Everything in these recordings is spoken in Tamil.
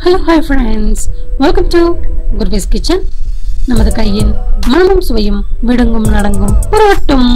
hello hi friends welcome to Kuruvi's kitchen நமது கையின் மனமும் சுவையும் விடுங்கும் நடங்கும் புரட்டும்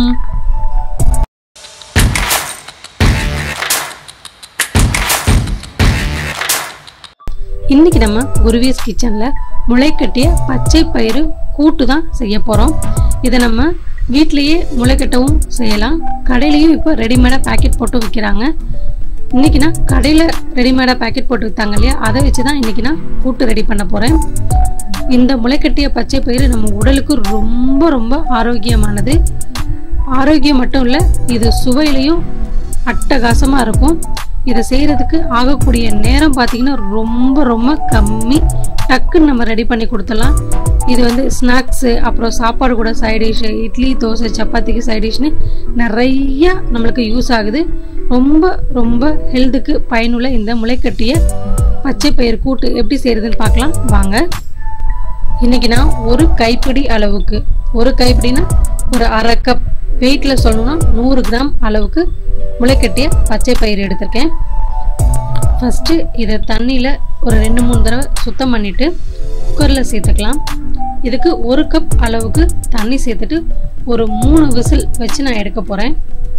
இன்னைக்கு நம்ம குருவேஸ் கிச்சன்ல முளைக்கட்டிய பச்சை பயிறு கூட்டு தான் செய்ய போறோம் இதை நம்ம வீட்லயே முளைக்கட்டவும் செய்யலாம் கடையிலயும் இப்போ ரெடிமேடாக பேக்கெட் போட்டு விற்கிறாங்க இன்னைக்கு நான் கடையில் ரெடிமேடாக பேக்கெட் போட்டு விற்றாங்க இல்லையா அதை வச்சு தான் இன்னைக்கு நான் கூட்டு ரெடி பண்ண போகிறேன் இந்த முளைக்கட்டிய பச்சை பயிறு நம்ம உடலுக்கு ரொம்ப ரொம்ப ஆரோக்கியமானது ஆரோக்கியம் மட்டும் இல்லை இது சுவையிலையும் அட்டகாசமாக இருக்கும் இதை செய்கிறதுக்கு ஆகக்கூடிய நேரம் பார்த்தீங்கன்னா ரொம்ப ரொம்ப கம்மி டக்குன்னு நம்ம ரெடி பண்ணி கொடுத்துடலாம் இது வந்து ஸ்நாக்ஸு அப்புறம் சாப்பாடு கூட சைட் டிஷ்ஷு இட்லி தோசை சப்பாத்திக்கு சைட் டிஷ்னு நிறைய நம்மளுக்கு யூஸ் ஆகுது ரொம்ப ரொம்ப ஹெல்த்துக்கு பயனுள்ள இந்த முளைக்கட்டிய பச்சை பயிர் கூட்டு எப்படி செய்கிறதுன்னு பார்க்கலாம் வாங்க இன்னைக்கு நான் ஒரு கைப்பிடி அளவுக்கு ஒரு கைப்பிடினா ஒரு அரை கப் வெயிட்டில் சொல்லணும்னா நூறு கிராம் அளவுக்கு முளைக்கட்டிய பச்சை பயிர் எடுத்திருக்கேன் ஃபஸ்ட்டு இதை தண்ணியில் ஒரு ரெண்டு மூணு தடவை சுத்தம் பண்ணிவிட்டு குக்கரில் சேர்த்துக்கலாம் இதுக்கு ஒரு கப் அளவுக்கு தண்ணி சேர்த்துட்டு ஒரு மூணு விசில் வச்சு நான் எடுக்க போகிறேன்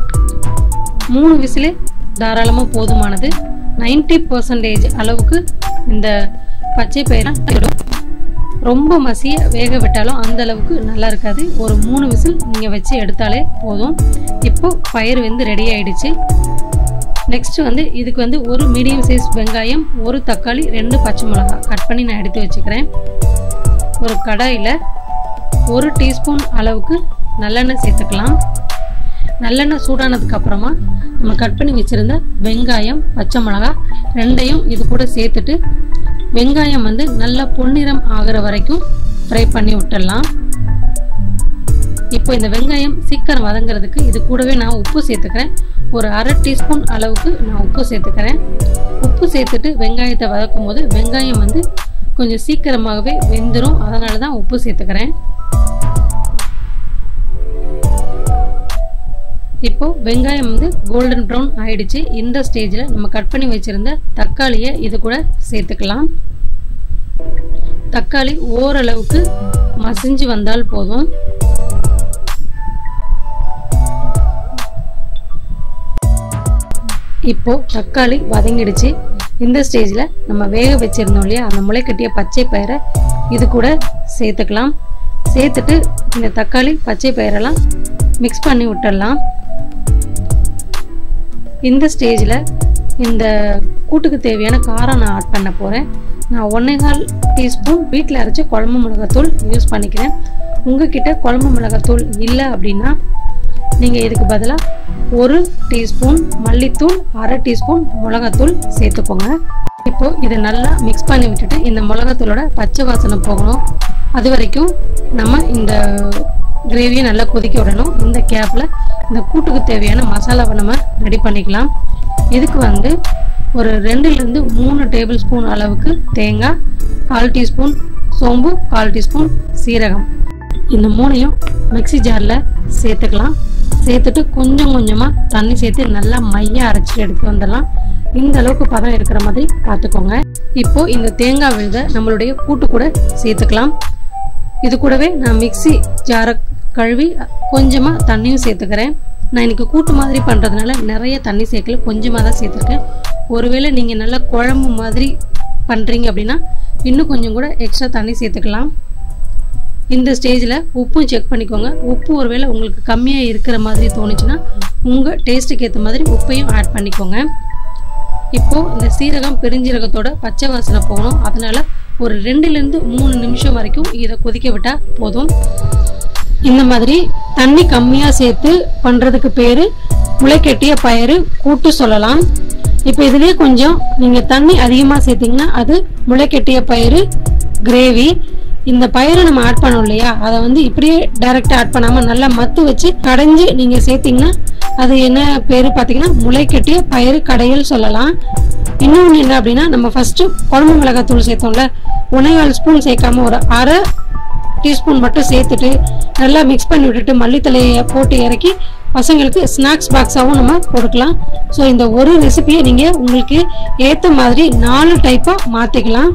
மூணு விசிலே தாராளமாக போதுமானது நைன்டி பர்சன்டேஜ் அளவுக்கு இந்த பச்சை பயிரை ரொம்ப மசிய வேக விட்டாலும் அந்த அளவுக்கு நல்லா இருக்காது ஒரு மூணு விசில் நீங்கள் வச்சு எடுத்தாலே போதும் இப்போ பயிர் வந்து ரெடி ஆயிடுச்சு நெக்ஸ்ட் வந்து இதுக்கு வந்து ஒரு மீடியம் சைஸ் வெங்காயம் ஒரு தக்காளி ரெண்டு பச்சை மிளகாய் கட் பண்ணி நான் எடுத்து வச்சுக்கிறேன் ஒரு கடாயில் ஒரு டீஸ்பூன் அளவுக்கு நல்லெண்ணெய் சேர்த்துக்கலாம் நல்லெண்ணெய் சூடானதுக்கு அப்புறமா நம்ம கட் பண்ணி வச்சிருந்த வெங்காயம் பச்சை மிளகாய் ரெண்டையும் இது கூட சேர்த்துட்டு வெங்காயம் வந்து நல்லா பொன்னிறம் ஆகிற வரைக்கும் ஃப்ரை பண்ணி விட்டுடலாம் இப்போ இந்த வெங்காயம் சீக்கிரம் வதங்குறதுக்கு இது கூடவே நான் உப்பு சேர்த்துக்கிறேன் ஒரு அரை டீஸ்பூன் அளவுக்கு நான் உப்பு சேர்த்துக்கிறேன் உப்பு சேர்த்துட்டு வெங்காயத்தை வதக்கும் போது வெங்காயம் வந்து கொஞ்சம் சீக்கிரமாகவே வெந்துடும் அதனால தான் உப்பு சேர்த்துக்கிறேன் இப்போ வெங்காயம் வந்து கோல்டன் ப்ரௌன் ஆயிடுச்சு இந்த ஸ்டேஜில் நம்ம கட் பண்ணி வச்சிருந்த தக்காளியை இது கூட சேர்த்துக்கலாம் தக்காளி ஓரளவுக்கு மசிஞ்சு வந்தால் போதும் இப்போ தக்காளி வதங்கிடுச்சு இந்த ஸ்டேஜில் நம்ம வேக வச்சிருந்தோம் இல்லையா அந்த முளைக்கட்டிய பச்சை பயிரை இது கூட சேர்த்துக்கலாம் சேர்த்துட்டு இந்த தக்காளி பச்சை பயிரெல்லாம் மிக்ஸ் பண்ணி விட்டுடலாம் இந்த ஸ்டேஜில் இந்த கூட்டுக்கு தேவையான காரம் நான் ஆட் பண்ண போகிறேன் நான் ஒன்றே கால் டீஸ்பூன் வீட்டில் அரைச்சி குழம்பு மிளகாத்தூள் யூஸ் பண்ணிக்கிறேன் உங்ககிட்ட குழம்பு மிளகாத்தூள் இல்லை அப்படின்னா நீங்கள் இதுக்கு பதிலாக ஒரு டீஸ்பூன் மல்லித்தூள் அரை டீஸ்பூன் மிளகாத்தூள் சேர்த்துக்கோங்க இப்போது இதை நல்லா மிக்ஸ் பண்ணி விட்டுட்டு இந்த மிளகாத்தூளோட பச்சை வாசனை போகணும் அது வரைக்கும் நம்ம இந்த கிரேவியை நல்லா கொதிக்க விடணும் இந்த கேப்பில் இந்த கூட்டுக்கு தேவையான மசாலாவை நம்ம ரெடி பண்ணிக்கலாம் இதுக்கு வந்து ஒரு ரெண்டுலேருந்து மூணு டேபிள் ஸ்பூன் அளவுக்கு தேங்காய் கால் டீஸ்பூன் சோம்பு கால் டீஸ்பூன் சீரகம் இந்த மூணையும் மிக்சி ஜாரில் சேர்த்துக்கலாம் சேர்த்துட்டு கொஞ்சம் கொஞ்சமாக தண்ணி சேர்த்து நல்லா மையாக அரைச்சிட்டு எடுத்து வந்துடலாம் இந்த அளவுக்கு பதம் இருக்கிற மாதிரி பார்த்துக்கோங்க இப்போ இந்த தேங்காய் விழுத நம்மளுடைய கூட்டு கூட சேர்த்துக்கலாம் இது கூடவே நான் மிக்சி ஜாரை கழுவி கொஞ்சமாக தண்ணியும் சேர்த்துக்கிறேன் நான் இன்னைக்கு கூட்டு மாதிரி பண்ணுறதுனால நிறைய தண்ணி சேர்க்கல கொஞ்சமாக தான் சேர்த்துருக்கேன் ஒருவேளை நீங்கள் நல்லா குழம்பு மாதிரி பண்ணுறீங்க அப்படின்னா இன்னும் கொஞ்சம் கூட எக்ஸ்ட்ரா தண்ணி சேர்த்துக்கலாம் இந்த ஸ்டேஜில் உப்பும் செக் பண்ணிக்கோங்க உப்பு ஒருவேளை உங்களுக்கு கம்மியாக இருக்கிற மாதிரி தோணுச்சுன்னா உங்கள் டேஸ்ட்டுக்கு ஏற்ற மாதிரி உப்பையும் ஆட் பண்ணிக்கோங்க இப்போது இந்த சீரகம் பெருஞ்சீரகத்தோட பச்சை வாசனை போகணும் அதனால் ஒரு ரெண்டுலேருந்து மூணு நிமிஷம் வரைக்கும் இதை கொதிக்க விட்டால் போதும் இந்த மாதிரி தண்ணி கம்மியாக சேர்த்து பண்ணுறதுக்கு பேர் முளைக்கட்டிய பயிறு கூட்டு சொல்லலாம் இப்போ இதுலேயே கொஞ்சம் நீங்கள் தண்ணி அதிகமாக சேர்த்திங்கன்னா அது முளைக்கட்டிய பயிறு கிரேவி இந்த பயிரை நம்ம ஆட் பண்ணோம் இல்லையா அதை வந்து இப்படியே டைரெக்டாக ஆட் பண்ணாமல் நல்லா மத்து வச்சு கடைஞ்சி நீங்கள் சேர்த்திங்கன்னா அது என்ன பேர் பார்த்தீங்கன்னா முளைக்கட்டிய பயிறு கடையல் சொல்லலாம் இன்னொன்று என்ன அப்படின்னா நம்ம ஃபஸ்ட்டு குழம்பு மிளகாத்தூள் சேர்த்தோம்ல ஒன்றேகால் ஸ்பூன் சேர்க்காம ஒரு அரை டீஸ்பூன் மட்டும் சேர்த்துட்டு நல்லா மிக்ஸ் பண்ணி விட்டுட்டு மல்லித்தலையை போட்டு இறக்கி பசங்களுக்கு ஸ்நாக்ஸ் பாக்ஸாகவும் நம்ம கொடுக்கலாம் ஸோ இந்த ஒரு ரெசிபியை நீங்கள் உங்களுக்கு ஏற்ற மாதிரி நாலு டைப்பாக மாற்றிக்கலாம்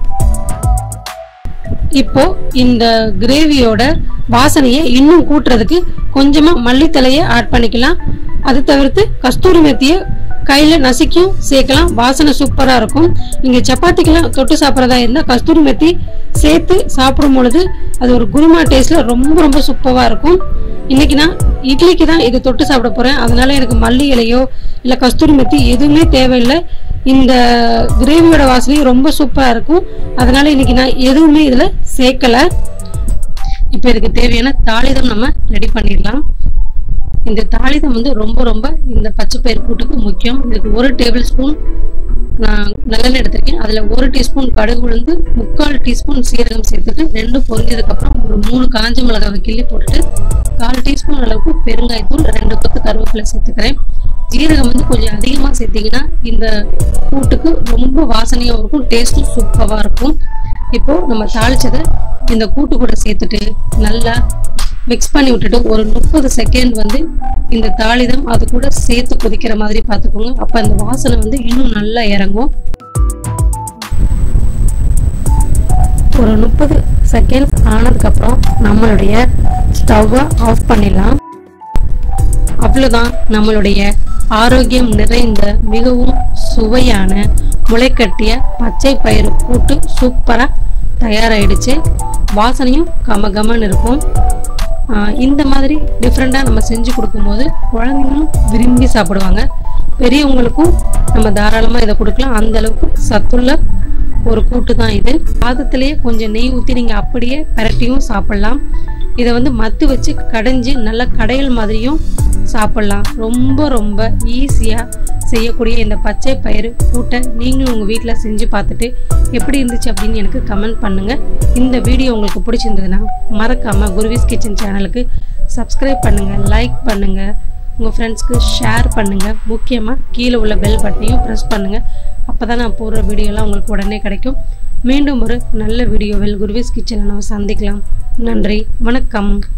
இப்போ இந்த கிரேவியோட வாசனையை இன்னும் கூட்டுறதுக்கு கொஞ்சமா மல்லித்தலையை ஆட் பண்ணிக்கலாம் அது தவிர்த்து கஸ்தூரி மெத்தியை கையில நசுக்கியும் சேர்க்கலாம் வாசனை சூப்பரா இருக்கும் நீங்க சப்பாத்திக்கெல்லாம் தொட்டு சாப்பிட்றதா இருந்தா கஸ்தூரி மெத்தி சேர்த்து சாப்பிடும் பொழுது அது ஒரு குருமா டேஸ்ட்ல ரொம்ப ரொம்ப சூப்பரா இருக்கும் இன்னைக்கு நான் இட்லிக்கு தான் இது தொட்டு சாப்பிட போறேன் அதனால எனக்கு மல்லி இலையோ இல்ல கஸ்தூரி மெத்தி எதுவுமே தேவையில்லை இந்த கிரேவியோட வாசனையும் ரொம்ப சூப்பரா இருக்கும் அதனால இன்னைக்கு நான் எதுவுமே இதுல சேர்க்கல இப்போ இதுக்கு தேவையான தாளிதம் நம்ம ரெடி பண்ணிடலாம் இந்த தாளிதம் வந்து ரொம்ப ரொம்ப இந்த பச்சை பயிர் கூட்டுக்கு முக்கியம் இதுக்கு ஒரு டேபிள் ஸ்பூன் நான் நல்லெண்ணெய் எடுத்திருக்கேன் அதில் ஒரு டீஸ்பூன் கடுகு உளுந்து முக்கால் டீஸ்பூன் சீரகம் சேர்த்துட்டு ரெண்டு பொரிஞ்சதுக்கப்புறம் ஒரு மூணு காஞ்ச மிளகாவை கிள்ளி போட்டுட்டு கால் டீஸ்பூன் அளவுக்கு பெருங்காயத்தூள் ரெண்டு கொத்து கருவேப்பிலை சேர்த்துக்கிறேன் ஜீரகம் வந்து கொஞ்சம் அதிகமாக சேர்த்தீங்கன்னா இந்த கூட்டுக்கு ரொம்ப வாசனையாகவும் இருக்கும் டேஸ்ட்டும் சூப்பராக இருக்கும் இப்போ நம்ம தாளிச்சதை இந்த கூட்டு கூட சேர்த்துட்டு நல்லா மிக்ஸ் பண்ணி விட்டுட்டு ஒரு முப்பது செகண்ட் வந்து இந்த தாளிதம் அது கூட சேர்த்து கொதிக்கிற மாதிரி பார்த்துக்கோங்க அப்போ அந்த வாசனை வந்து இன்னும் நல்லா இறங்கும் ஒரு முப்பது செகண்ட் ஆனதுக்கப்புறம் நம்மளுடைய ஸ்டவ்வை ஆஃப் பண்ணிடலாம் அவ்வளோதான் நம்மளுடைய ஆரோக்கியம் நிறைந்த மிகவும் சுவையான முளைக்கட்டிய பச்சை பயிறு கூட்டு சூப்பராக தயாராகிடுச்சு வாசனையும் கம கமன்னு இருக்கும் ஆஹ் இந்த மாதிரி டிஃப்ரெண்ட்டாக நம்ம செஞ்சு கொடுக்கும்போது குழந்தைங்களும் விரும்பி சாப்பிடுவாங்க பெரியவங்களுக்கும் நம்ம தாராளமாக இதை கொடுக்கலாம் அந்த அளவுக்கு சத்துள்ள ஒரு கூட்டு தான் இது சாதத்திலேயே கொஞ்சம் நெய் ஊற்றி நீங்கள் அப்படியே பரட்டியும் சாப்பிட்லாம் இதை வந்து மத்து வச்சு கடைஞ்சி நல்லா கடையல் மாதிரியும் சாப்பிட்லாம் ரொம்ப ரொம்ப ஈஸியாக செய்யக்கூடிய இந்த பச்சை பயிறு கூட்டை நீங்களும் உங்கள் வீட்டில் செஞ்சு பார்த்துட்டு எப்படி இருந்துச்சு அப்படின்னு எனக்கு கமெண்ட் பண்ணுங்கள் இந்த வீடியோ உங்களுக்கு பிடிச்சிருந்ததுன்னா மறக்காமல் குருவிஸ் கிச்சன் சேனலுக்கு சப்ஸ்கிரைப் பண்ணுங்கள் லைக் பண்ணுங்கள் உங்கள் ஃப்ரெண்ட்ஸ்க்கு ஷேர் பண்ணுங்கள் முக்கியமாக கீழே உள்ள பெல் பட்டனையும் ப்ரெஸ் பண்ணுங்கள் அப்போ தான் நான் போடுற வீடியோலாம் உங்களுக்கு உடனே கிடைக்கும் மீண்டும் ஒரு நல்ல வீடியோவில் குருவிஸ் கிச்சனை நம்ம சந்திக்கலாம் நன்றி வணக்கம்